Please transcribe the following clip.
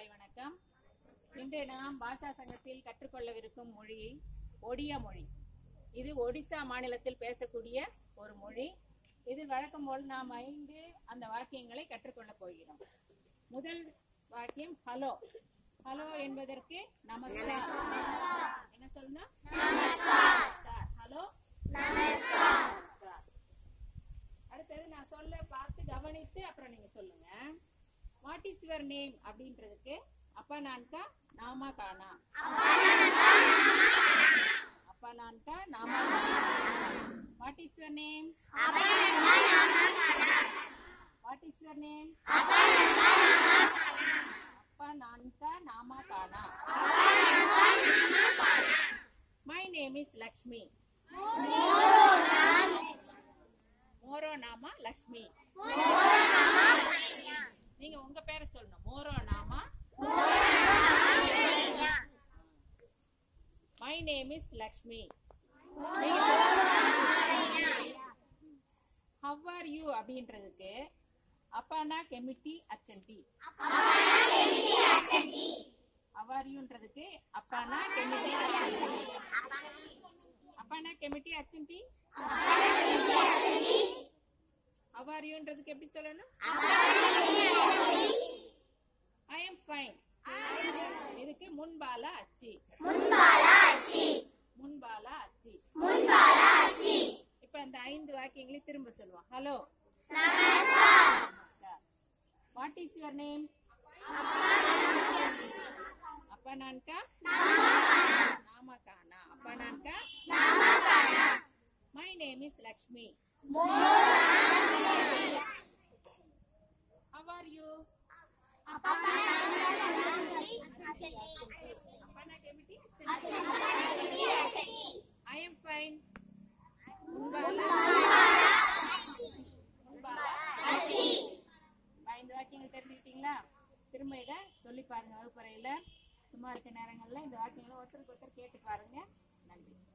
காலை வணக்கம் இன்று நாம் பாஷா சங்கத்தில் கற்றுக்கொள்ளவிருக்கும் மொழி ஒடியா மொழி இது ஒடிசா மாநிலத்தில் பேசக்கூடிய ஒரு மொழி இதில் வழக்கம் போல் நாம் ஐந்து அந்த வாக்கியங்களை கற்றுக்கொள்ளப் போகிறோம் முதல் வாக்கியம் ஹலோ ஹலோ என்பதற்கு நமஸ்கார் என்ன சொல்லணும் நமஸ்கார் ஹலோ நமஸ்கார் அடுத்தது நான் சொல்ல பார்த்து கவனித்து அப்புறம் நீங்க சொல்லுங்க வாட் இஸ் யுவர் நேம் அப்படின்றதுக்கு அப்பா நான்கா நாமா காணா அப்பா நான்கா நாமா what is your name what is your name அப்பா நான்கா நாமா காணா மை நேம் இஸ் லக்ஷ்மி மோரோ நாமா லக்ஷ்மி நீங்க உங்க பேரை சொல்லணும் மோரோ நாமா my name is Lakshmi how are you அப்படின்றதுக்கு அப்பானா கெமிட்டி அச்சன்டி ஹவ் ஆர் யூன்றதுக்கு அப்பானா கெமிட்டி அச்சன்டி அப்பானா கெமிட்டி அச்சன்டி ஹவ் ஆர் யூன்றதுக்கு எப்படி சொல்லணும் ஐ எம் ஃபைன் இதுக்கு முன்பால அச்சி முன்பால அச்சி இப்ப அந்த ஐந்து வாக்கியங்களையும் திரும்ப சொல்லுவோம் hello what is your name அப்பா நான்கா நாமா கானா அப்பா நான்கா my name is Lakshmi How are you? அப்பனா கெமிட்டி I am fine. உங்களால உங்களால ஐந்து வாக்கியங்கள் தெரிஞ்சுக்கிட்டீங்களா திரும்ப இதை சொல்லி பாருங்க வகுப்பறையில சும்மா இருக்க நேரங்கள்ல இந்த வாக்கியங்களை ஒருத்தருக்கு ஒருத்தர் கேட்டு பாருங்க நன்றி